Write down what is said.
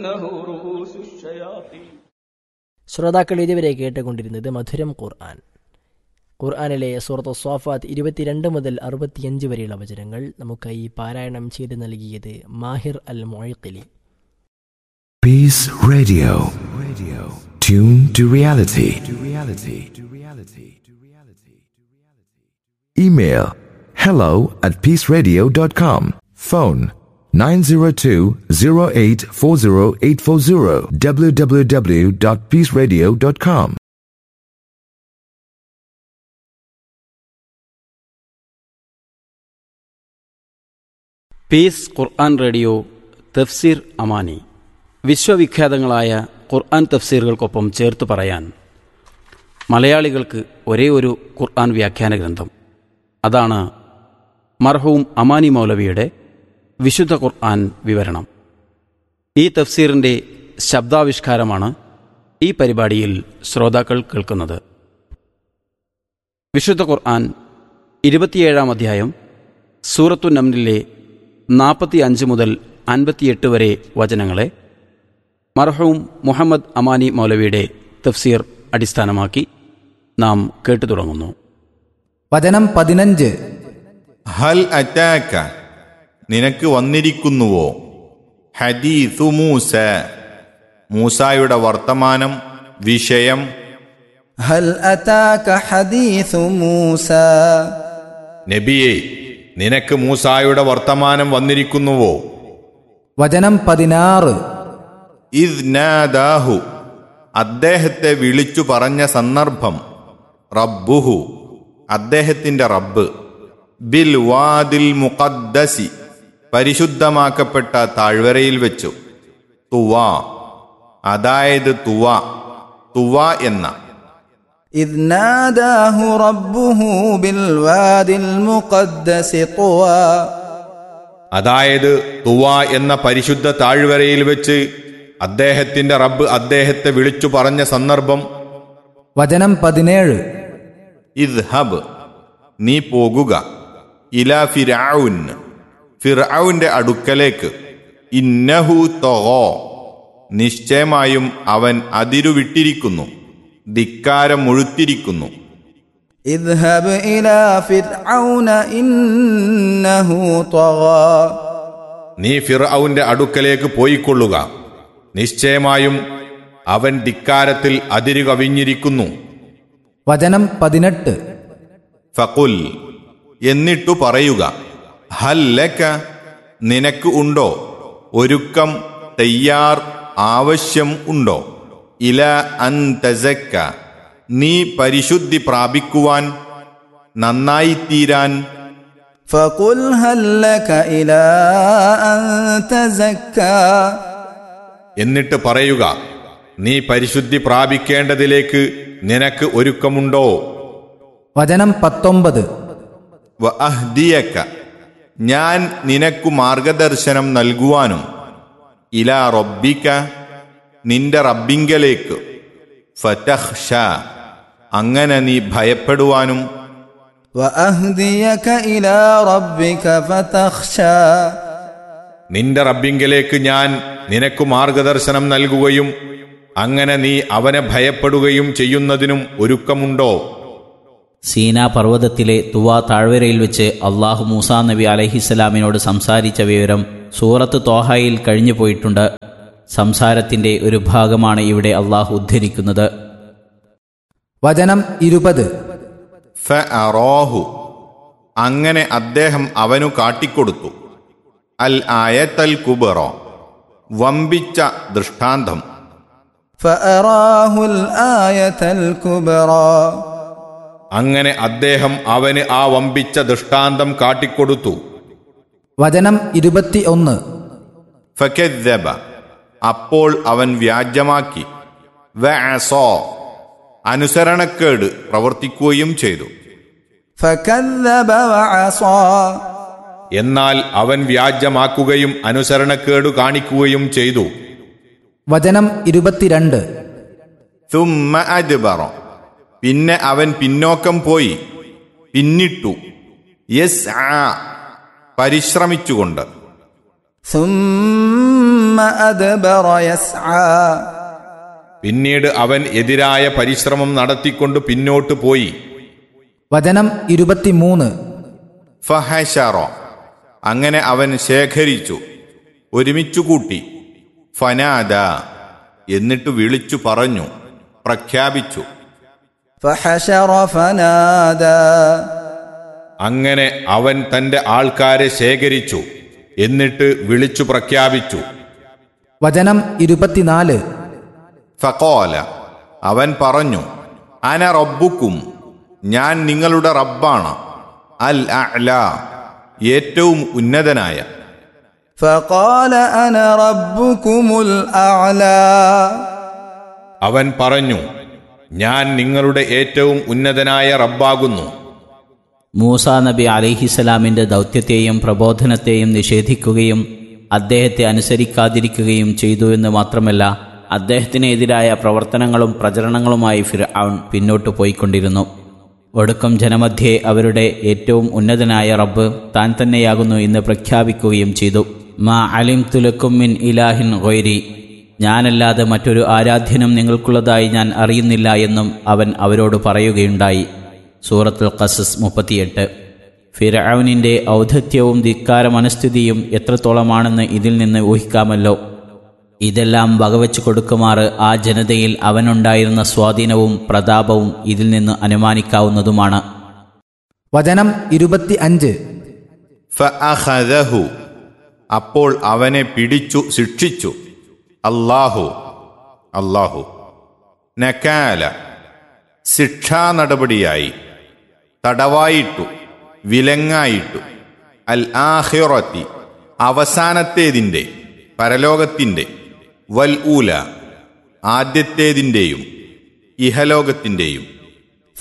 له رؤوس الشياطين ശ്രോതാക്കൾ ഇതുവരെ കേട്ടുകൊണ്ടിരുന്നത് മധുരം ഖുർആൻ ഖുർആനിലെ സൂറത്ത് സ്വാഫാത്ത് ഇരുപത്തിരണ്ട് മുതൽ അറുപത്തിയഞ്ച് വരെയുള്ള വചനങ്ങൾ നമുക്ക് ഈ പാരായണം ചെയ്ത് നൽകിയത് മാഹിർ അൽ മൊഴക്കിലി Peace Radio. Radio. Tune to reality. To reality. To reality. To reality. Email hello at peaceradio.com. Phone 902-0840840 www.peaceradio.com. Peace Quran radio തഫ്സീർ അമാനി വിശ്വവിഖ്യാതങ്ങളായ ഖുർആൻ തഫ്സീറുകൾക്കൊപ്പം ചേർത്ത് പറയാൻ മലയാളികൾക്ക് ഒരേ ഒരു ഖുർആൻ വ്യാഖ്യാന ഗ്രന്ഥം അതാണ് മർഹൂം അമാനി മൗലവിയുടെ വിശുദ്ധ ഖുർആൻ വിവരണം ഈ തഫ്സീറിൻ്റെ ശബ്ദാവിഷ്കാരമാണ് ഈ പരിപാടിയിൽ ശ്രോതാക്കൾ കേൾക്കുന്നത് വിശുദ്ധ ഖുർആൻ ഇരുപത്തിയേഴാം അധ്യായം സൂറത്തു നംനിലെ നാൽപ്പത്തി അഞ്ച് മുതൽ അൻപത്തിയെട്ട് വരെ വചനങ്ങളെ മർഹൂം മുഹമ്മദ് അമാനി മൗലവിയുടെ തഫ്സീർ അടിസ്ഥാനമാക്കി നാം കേട്ടു തുടങ്ങുന്നു വചനം പതിനഞ്ച് ഹൽ അറ്റാക്ക നിനക്ക് വന്നിരിക്കുന്നുവോ ഹദീസു മൂസ മൂസായുടെ വർത്തമാനം വിഷയം ഹൽ അതാക ഹദീസു മൂസ നബിയെ നിനക്ക് മൂസായുടെ വർത്തമാനം വന്നിരിക്കുന്നുവോ വചനം പതിനാറ് ഇദ് നാദാഹു അദ്ദേഹത്തെ വിളിച്ചു പറഞ്ഞ സന്ദർഭം റബ്ബുഹു അദ്ദേഹത്തിന്റെ റബ്ബ് ബിൽ വാദിൽ മുഖദ്ദസി പരിശുദ്ധമാക്കപ്പെട്ട താഴ്വരയിൽ വെച്ചു തുവ അതായത് തുവ തുവ എന്ന إذ ناداه ربه بالوادي المقدس طوى അതായത് തുവ എന്ന പരിശുദ്ധ താഴ്വരയിൽ വെച്ച് അദ്ദേഹത്തിന്റെ റബ്ബ് അദ്ദേഹത്തെ വിളിച്ചു പറഞ്ഞ സന്ദർഭം വചനം പതിനേഴ് ഇദ് ഹബ് നീ പോകുക ഇലാ ഫിർഔൻ ഫിർഔന്റെ അടുക്കലേക്ക് ഇന്നഹു തൊഹോ നിശ്ചയമായും അവൻ അതിരുവിട്ടിരിക്കുന്നു ധിക്കാരം മുഴുത്തിരിക്കുന്നു اذهب إلى فرعون إنه طغى നീ ഫിർഔന്റെ അടുക്കലേക്ക് പോയിക്കൊള്ളുക നിശ്ചയമായും അവൻ ധിക്കാരത്തിൽ അതിരു കവിഞ്ഞിരിക്കുന്നു വചനം പതിനെട്ട് ഫകുൽ എന്നിട്ടു പറയുക ഹല്ലക്ക നിനക്ക് ഉണ്ടോ ഒരുക്കം തയ്യാർ ആവശ്യം ഉണ്ടോ ഇല അൻ തസക്ക നീ പരിശുദ്ധി പ്രാപിക്കുവാൻ നന്നായിത്തീരാൻ فقل هل لك إلى أن تزكى എന്നിട്ട് പറയുക നീ പരിശുദ്ധി പ്രാപിക്കേണ്ടതിലേക്ക് നിനക്ക് ഒരുക്കമുണ്ടോ വചനം പത്തൊമ്പത് വ അഹ്ദിയക്ക ഞാൻ നിനക്കു മാർഗദർശനം നൽകുവാനും ഇലാ റബ്ബിക്ക നിന്റെ റബ്ബിങ്കലേക്ക് ഫതഹ്ഷ അങ്ങനെ നീ ഭയപ്പെടുവാനും وأهديك إلى ربك فتخشى നിന്റെ റബ്ബിങ്കലേക്ക് ഞാൻ നിനക്കു മാർഗദർശനം നൽകുകയും അങ്ങനെ നീ അവനെ ഭയപ്പെടുകയും ചെയ്യുന്നതിനും ഒരുക്കമുണ്ടോ സീന പർവ്വതത്തിലെ തുവ താഴ്വരയിൽ വെച്ച് അള്ളാഹു മൂസാ നബി അലഹിസ്സലാമിനോട് സംസാരിച്ച വിവരം സൂറത്ത് തോഹയിൽ കഴിഞ്ഞു പോയിട്ടുണ്ട് സംസാരത്തിന്റെ ഒരു ഭാഗമാണ് ഇവിടെ അള്ളാഹു ഉദ്ധരിക്കുന്നത് വചനം ഇരുപത് ഫഅറോഹു അങ്ങനെ അദ്ദേഹം അവനു കാട്ടിക്കൊടുത്തു അൽ ആയത്തൽ കുബറോ വമ്പിച്ച ദൃഷ്ടാന്തം فأراه الآية الكبرى അങ്ങനെ അദ്ദേഹം അവന് ആ വമ്പിച്ച ദൃഷ്ടാന്തം കാട്ടിക്കൊടുത്തു വചനം ഇരുപത്തി ഒന്ന് ഫക്കദ്ദബ അപ്പോൾ അവൻ വ്യാജമാക്കി വഅസോ അനുസരണക്കേട് പ്രവർത്തിക്കുകയും ചെയ്തു فكذب وعصى എന്നാൽ അവൻ വ്യാജമാക്കുകയും അനുസരണക്കേടു കാണിക്കുകയും ചെയ്തു വചനം ഇരുപത്തിരണ്ട് തുമ്മ അദ്ബറ പിന്നെ അവൻ പിന്നോക്കം പോയി പിന്നിട്ടു യസ് ആ പരിശ്രമിച്ചുകൊണ്ട് ثم ثم أدبر يسعى പിന്നീട് അവൻ എതിരായ പരിശ്രമം നടത്തിക്കൊണ്ട് പിന്നോട്ട് പോയി വചനം ഇരുപത്തിമൂന്ന് ഫഹശറ അങ്ങനെ അവൻ ശേഖരിച്ചു ഒരുമിച്ചു കൂട്ടി ഫനാദ എന്നിട്ട് വിളിച്ചു പറഞ്ഞു പ്രഖ്യാപിച്ചു فحشر فنادى അങ്ങനെ അവൻ തന്റെ ആൾക്കാരെ ശേഖരിച്ചു എന്നിട്ട് വിളിച്ചു പ്രഖ്യാപിച്ചു വചനം ഇരുപത്തിനാല് ഫക്കോല അവൻ പറഞ്ഞു അന റബ്ബുക്കും ഞാൻ നിങ്ങളുടെ റബ്ബാണ് അൽ അഅ്ല ഏറ്റവും ഉന്നതനായ فقال أنا ربكم الأعلى അവൻ പറഞ്ഞു ഞാൻ നിങ്ങളുടെ ഏറ്റവും ഉന്നതനായ റബ്ബാകുന്നു മൂസ നബി അലിഹിസലാമിൻ്റെ ദൗത്യത്തെയും പ്രബോധനത്തെയും നിഷേധിക്കുകയും അദ്ദേഹത്തെ അനുസരിക്കാതിരിക്കുകയും ചെയ്തു എന്ന് മാത്രമല്ല അദ്ദേഹത്തിനെതിരായ പ്രവർത്തനങ്ങളും പ്രചരണങ്ങളുമായി ഫിർഔൻ പിന്നോട്ടു പോയിക്കൊണ്ടിരുന്നു ഒടുക്കം ജനമധ്യേ അവരുടെ ഏറ്റവും ഉന്നതനായ റബ്ബ് താൻ തന്നെയാകുന്നു എന്ന് പ്രഖ്യാപിക്കുകയും ചെയ്തു മാ അലിം തുലക്കും മിൻ ഇലാഹിൻ ഗൊയ്രി ഞാനല്ലാതെ മറ്റൊരു ആരാധ്യനും നിങ്ങൾക്കുള്ളതായി ഞാൻ അറിയുന്നില്ല എന്നും അവൻ അവരോട് പറയുകയുണ്ടായി സൂറത്തുൽ ഖസസ് മുപ്പത്തിയെട്ട് ഫിറൌനിൻ്റെ ഔദ്ധത്യവും ധിക്കാര മനസ്ഥിതിയും എത്രത്തോളമാണെന്ന് ഇതിൽ നിന്ന് ഊഹിക്കാമല്ലോ ഇതെല്ലാം വകവെച്ചു കൊടുക്കുമാറ് ആ ജനതയിൽ അവനുണ്ടായിരുന്ന സ്വാധീനവും പ്രതാപവും ഇതിൽ നിന്ന് അനുമാനിക്കാവുന്നതുമാണ് വചനം ഇരുപത്തി അഞ്ച് ഫഅഖദഹു അപ്പോൾ അവനെ പിടിച്ചു ശിക്ഷിച്ചു അല്ലാഹു അല്ലാഹു നക്കാല ശിക്ഷാ നടപടിയായി തടവായിട്ടു വിലങ്ങായിട്ടു അൽ ആഹിറത്തി അവസാനത്തേതിൻ്റെ പരലോകത്തിൻ്റെ വൽ ഊല ആദ്യത്തേതിൻ്റെയും ഇഹലോകത്തിൻ്റെയും